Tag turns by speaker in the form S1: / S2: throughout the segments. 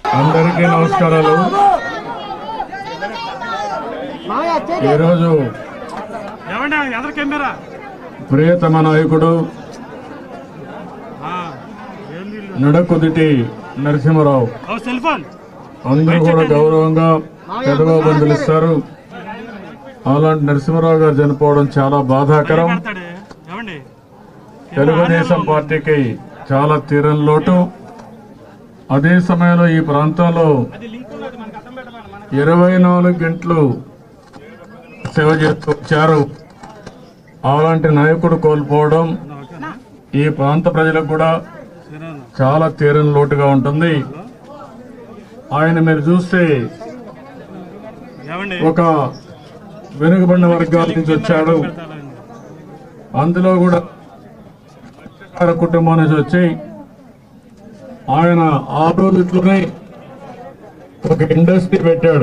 S1: అందరికీ నమస్కారాలు ఈరోజు
S2: ఏమండి ఎదరు కెమెరా
S1: ప్రియతమ నాయకుడు
S2: ఏం నీళ్ళు
S1: నడకుదిటి నరసింహరావు
S2: ఓ సెల్ ఫోన్
S1: అందరూ కూడా గౌరవంగా పెదబాబు అని పిలుస్తారు అలాంటి నరసింహరావు గారు చనిపోవడం చాలా బాధాకరం
S2: పెడతాడు ఏమండి
S1: తెలుగుదేశం పార్టీకి చాలా తీరని లోటు అదే సమయంలో ఈ ప్రాంతంలో ఇరవై నాలుగు గంటలు సేవ చేస్తూ వచ్చారు అలాంటి నాయకుడు కోల్పోవడం ఈ ప్రాంత ప్రజలకు కూడా చాలా తీరని లోటుగా ఉంటుంది ఆయన మీరు చూస్తే
S2: ఏమండి
S1: ఒక వెనుకబడిన వర్గాల నుంచి వచ్చాడు అందులో కూడా మత్స్యకార కుటుంబం నుంచి వచ్చి ఆయన ఆ రోజుట్లోనే ఒక ఇండస్ట్రీ పెట్టాడు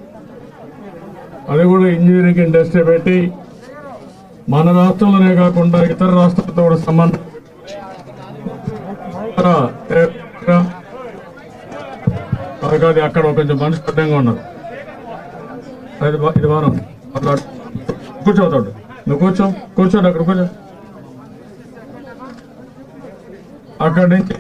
S1: అది కూడా ఇంజనీరింగ్ ఇండస్ట్రీ పెట్టి మన రాష్ట్రంలోనే కాకుండా ఇతర రాష్ట్రాలతో కూడా సంబంధం అది అక్కడ కొంచెం మనిషి అడ్డంగా ఉన్నారు అది బా- ఇది బాగా మాట్లాడు కూర్చోతాడు నువ్వు కూర్చో కూర్చోండి అక్కడ కూర్చో అక్కడి నుంచి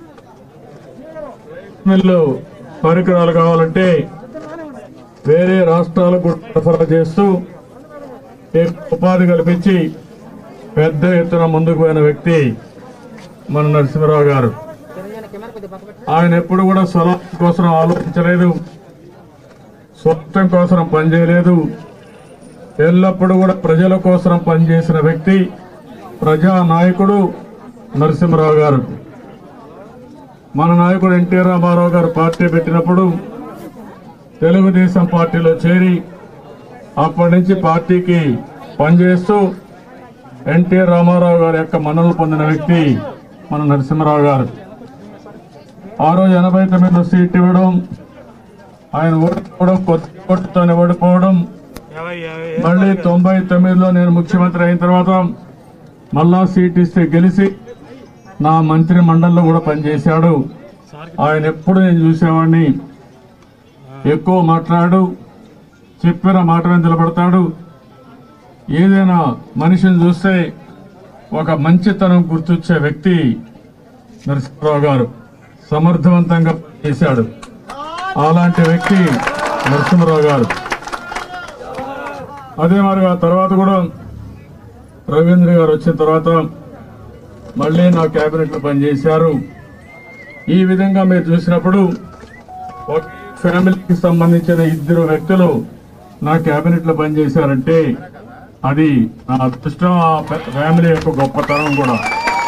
S1: మిల్లు పరికరాలు కావాలంటే వేరే రాష్ట్రాలకు కూడా సరఫరా చేస్తూ ఎక్కువ ఉపాధి కల్పించి పెద్ద ఎత్తున ముందుకు పోయిన వ్యక్తి మన నరసింహరావు గారు ఆయన ఎప్పుడు కూడా స్వలాభం కోసం ఆలోచించలేదు స్వార్థం కోసం పనిచేయలేదు ఎల్లప్పుడూ కూడా ప్రజల కోసం పనిచేసిన వ్యక్తి ప్రజా నాయకుడు నరసింహరావు గారు మన నాయకుడు ఎన్టీ రామారావు గారు పార్టీ పెట్టినప్పుడు తెలుగుదేశం పార్టీలో చేరి అప్పటి నుంచి పార్టీకి పనిచేస్తూ ఎన్టీ రామారావు గారి యొక్క మన్నలు పొందిన వ్యక్తి మన నరసింహరావు గారు ఆ రోజు ఎనభై తొమ్మిదిలో సీట్ ఇవ్వడం ఆయన ఓడిపోవడం కొత్త ఓటుతోనే ఓడిపోవడం
S2: యాభై యాభై
S1: మళ్ళీ తొంభై తొమ్మిదిలో నేను ముఖ్యమంత్రి అయిన తర్వాత మళ్ళా సీట్ ఇస్తే గెలిచి నా మంత్రి మండలిలో కూడా పనిచేశాడు ఆయన ఎప్పుడు నేను చూసేవాడిని ఎక్కువ మాట్లాడు చెప్పిన మాట మీద నిలబడతాడు ఏదైనా మనిషిని చూస్తే ఒక మంచితనం గుర్తొచ్చే వ్యక్తి నరసింహరావు గారు సమర్థవంతంగా చేశాడు అలాంటి వ్యక్తి నరసింహరావు గారు అదే మరి ఆ తర్వాత కూడా రవీంద్ర గారు వచ్చిన తర్వాత మళ్ళీ నా కేబినెట్ లో పనిచేశారు ఈ విధంగా మీరు చూసినప్పుడు ఒక ఫ్యామిలీకి సంబంధించిన ఇద్దరు వ్యక్తులు నా కేబినెట్ లో పనిచేశారంటే అది నా అదృష్టం ఆ ఫ్యామిలీ యొక్క గొప్పతనం కూడా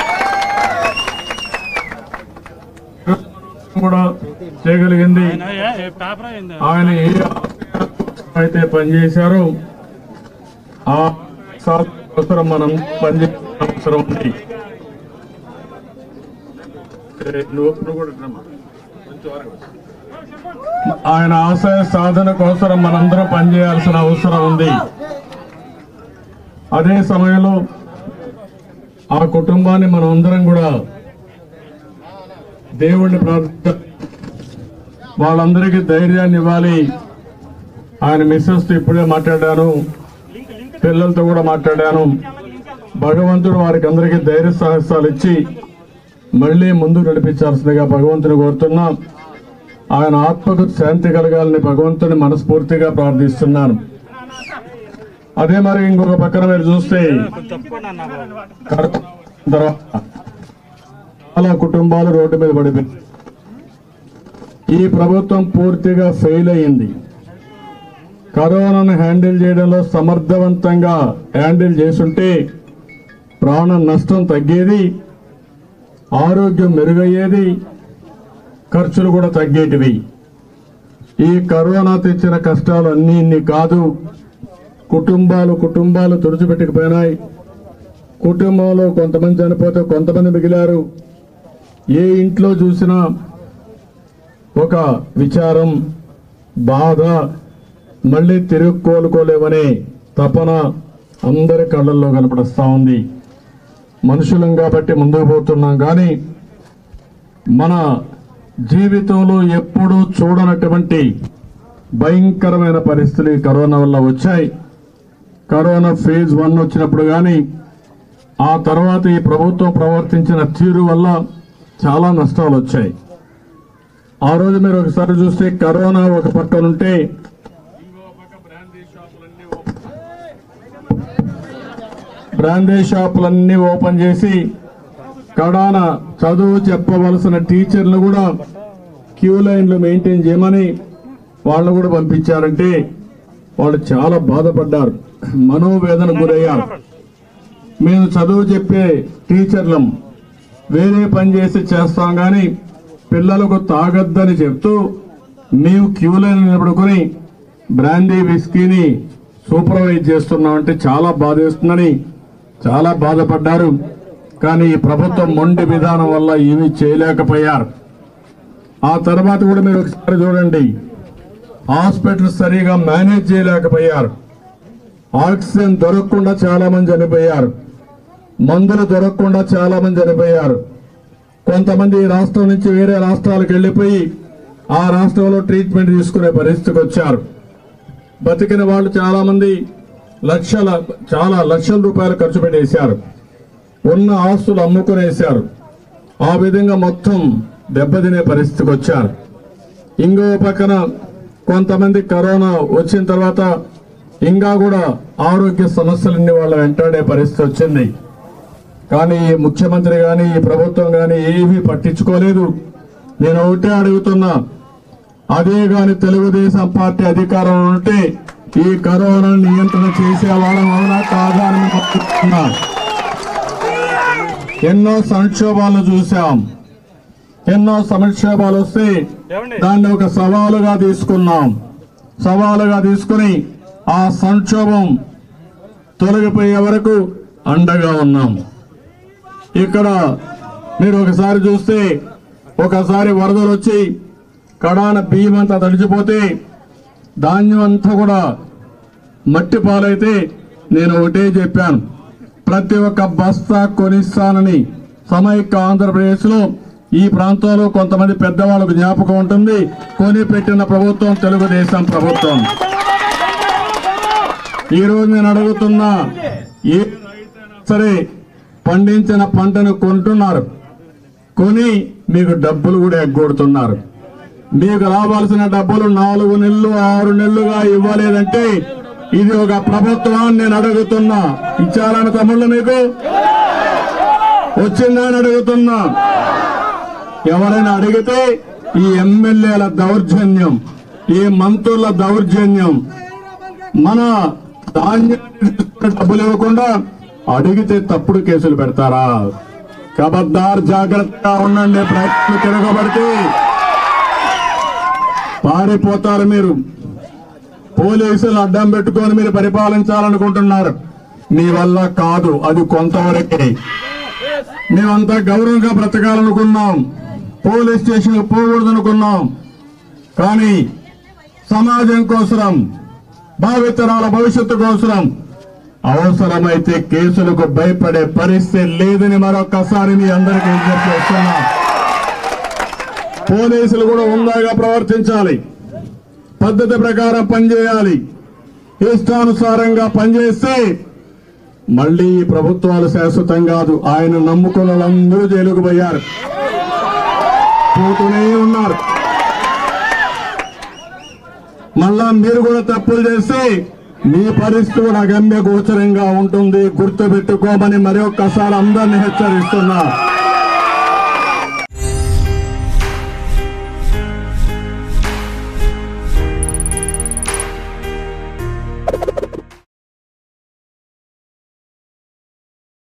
S1: కూడా చేయగలిగింది
S2: ఆయన ఏ- ఏ పేపర్ అయింది
S1: ఆయన ఏ అయితే పనిచేశారో ఆ సాధన అవసరం మనం పనిచేయాల్సిన అవసరం ఉంది ఏ, నువ్వు నువ్వు కూడా రమ్మా. కొంచెం వరకు. ఆయన ఆశయ సాధన కోసం మనందరం పనిచేయాల్సిన అవసరం ఉంది అదే సమయంలో ఆ కుటుంబాన్ని మనం అందరం కూడా దేవుణ్ణి ప్రార్థించాలి వాళ్ళందరికీ ధైర్యాన్ని ఇవ్వాలి ఆయన మిస్సెస్ తో ఇప్పుడే మాట్లాడాను పిల్లలతో కూడా మాట్లాడాను భగవంతుడు వారికి అందరికీ ధైర్య సాహసాలు ఇచ్చి మళ్ళీ ముందుకు నడిపించాల్సిందిగా భగవంతుని కోరుతున్నా ఆయన ఆత్మకు శాంతి కలగాలని భగవంతుని మనస్ఫూర్తిగా ప్రార్థిస్తున్నాను అదే మరి ఇంకొక పక్కన మీరు చూస్తే
S2: తప్పకుండా అన్నా బాబు
S1: కరోనా తర్వాత చాలా కుటుంబాలు రోడ్డు మీద పడిపోయింది ఈ ప్రభుత్వం పూర్తిగా ఫెయిల్ అయింది కరోనాను హ్యాండిల్ చేయడంలో సమర్థవంతంగా హ్యాండిల్ చేసుంటే ప్రాణ నష్టం తగ్గేది ఆరోగ్యం మెరుగయ్యేది ఖర్చులు కూడా తగ్గేటివి ఈ కరోనా తెచ్చిన కష్టాలు అన్నీ ఇన్ని కాదు కుటుంబాలు కుటుంబాలు తుడిచిపెట్టుకుపోయినాయి కుటుంబంలో కొంతమంది చనిపోతే కొంతమంది మిగిలారు ఏ ఇంట్లో చూసినా ఒక విచారం బాధ మళ్ళీ తిరుగు కోలుకోలేవనే తపన అందరి కళ్ళల్లో కనపడస్తా ఉంది మనుషులం కాబట్టి ముందుకు పోతున్నాం కానీ మన జీవితంలో ఎప్పుడూ చూడనటువంటి భయంకరమైన పరిస్థితులు ఈ కరోనా వల్ల వచ్చాయి కరోనా ఫేజ్ వన్ వచ్చినప్పుడు కానీ ఆ తర్వాత ఈ ప్రభుత్వం ప్రవర్తించిన తీరు వల్ల చాలా నష్టాలు వచ్చాయి ఆ రోజు మీరు ఒకసారి చూస్తే కరోనా ఒక పక్కనుంటే బ్రాందీ షాపులన్నీ ఓపెన్ చేసి కడాన చదువు చెప్పవలసిన టీచర్లు కూడా క్యూ లైన్లు మెయింటైన్ చేయమని వాళ్ళు కూడా పంపించారంటే వాళ్ళు చాలా బాధపడ్డారు మనోవేదన గురయ్యారు మేము చదువు చెప్పే టీచర్లం వేరే పని చేసి చేస్తాం కానీ పిల్లలకు తాగొద్దని చెప్తూ మేము క్యూ లైన్ నిలబడుకొని బ్రాందీ విస్కీని సూపర్వైజ్ చేస్తున్నామంటే చాలా బాధేస్తుందని చాలా బాధపడ్డారు కానీ ఈ ప్రభుత్వం మొండి విధానం వల్ల ఏమీ చేయలేకపోయారు ఆ తర్వాత కూడా మీరు ఒకసారి చూడండి హాస్పిటల్ సరిగా మేనేజ్ చేయలేకపోయారు ఆక్సిజన్ దొరకకుండా చాలా మంది చనిపోయారు మందులు దొరకకుండా చాలా మంది చనిపోయారు కొంతమంది ఈ రాష్ట్రం నుంచి వేరే రాష్ట్రాలకు వెళ్లిపోయి ఆ రాష్ట్రంలో ట్రీట్మెంట్ తీసుకునే పరిస్థితికి వచ్చారు బతికిన వాళ్ళు చాలా మంది లక్షల చాలా లక్షల రూపాయలు ఖర్చు పెట్టేశారు ఉన్న ఆస్తులు అమ్ముకునేశారు ఆ విధంగా మొత్తం దెబ్బతినే పరిస్థితికి వచ్చారు ఇంకో పక్కన కొంతమంది కరోనా వచ్చిన తర్వాత ఇంకా కూడా ఆరోగ్య సమస్యలన్నీ వాళ్ళ వెంటాడే పరిస్థితి వచ్చింది కానీ ఈ ముఖ్యమంత్రి కానీ ఈ ప్రభుత్వం కానీ ఏమీ పట్టించుకోలేదు నేను ఒకటే అడుగుతున్నా అదే గాని తెలుగుదేశం పార్టీ అధికారంలో ఉంటే ఈ కరోనా నియంత్రణ చేసేవాళ్ళం అవునా కాదా అని మేము అడుగుతున్నా. ఎన్నో సంక్షోభాలు చూశాం ఎన్నో సంక్షోభాలు వస్తే
S2: ఏమండి
S1: దాన్ని ఒక సవాలుగా తీసుకున్నాం సవాలుగా తీసుకుని ఆ సంక్షోభం తొలగిపోయే వరకు అండగా ఉన్నాం ఇక్కడ మీరు ఒకసారి చూస్తే ఒకసారి వరదలు వచ్చి కడాన బియ్యం అంతా తడిచిపోతే ధాన్యం అంతా కూడా మట్టి పాలైతే నేను ఒకటే చెప్పాను ప్రతి ఒక్క బస్తా కొనిస్తానని సమైక్య ఆంధ్రప్రదేశ్ లో ఈ ప్రాంతంలో కొంతమంది పెద్దవాళ్ళకు జ్ఞాపకం ఉంటుంది కొని పెట్టిన ప్రభుత్వం తెలుగుదేశం ప్రభుత్వం ఈ రోజు నేను అడుగుతున్నా ఏ సరే పండించిన పంటను కొంటున్నారు కొని మీకు డబ్బులు కూడా ఎగ్గొడుతున్నారు మీకు రావాల్సిన డబ్బులు నాలుగు నెలలు ఆరు నెలలుగా ఇవ్వలేదంటే ఇది ఒక ప్రభుత్వాన్ని నేను అడుగుతున్నా ఇచ్చారని తమ్ముళ్ళు మీకు వచ్చిందా అని అడుగుతున్నా ఎవరైనా అడిగితే ఈ ఎమ్మెల్యేల దౌర్జన్యం ఈ మంత్రుల దౌర్జన్యం మన ధాన్యాన్ని తీసుకుని డబ్బులు ఇవ్వకుండా అడిగితే తప్పుడు కేసులు పెడతారా కబద్దార్ జాగ్రత్తగా ఉండండి ప్రయత్నం తిరగబడితే పారిపోతారు మీరు పోలీసులు అడ్డం పెట్టుకొని మీరు పరిపాలించాలనుకుంటున్నారు మీ వల్ల కాదు అది కొంతవరకే మేమంతా గౌరవంగా బ్రతకాలనుకున్నాం పోలీస్ స్టేషన్కి పోకూడదు అనుకున్నాం కానీ సమాజం కోసం భావితరాల భవిష్యత్తు కోసం అవసరమైతే కేసులకు భయపడే పరిస్థితి లేదని మరొక్కసారి మీ అందరికీ విజ్ఞప్తి చేస్తున్నా పోలీసులు కూడా ఉందాగా ప్రవర్తించాలి పద్ధతి ప్రకారం పనిచేయాలి ఇష్టానుసారంగా పనిచేస్తే మళ్ళీ ఈ ప్రభుత్వాలు శాశ్వతం కాదు ఆయన నమ్ముకున్న వాళ్ళందరూ జైలుకు పోయారు పోతూనే ఉన్నారు మళ్ళా మీరు కూడా తప్పులు చేస్తే మీ పరిస్థితి కూడా గమ్య గోచరంగా ఉంటుంది గుర్తుపెట్టుకోమని మరి ఒక్కసారి అందరిని హెచ్చరిస్తున్నా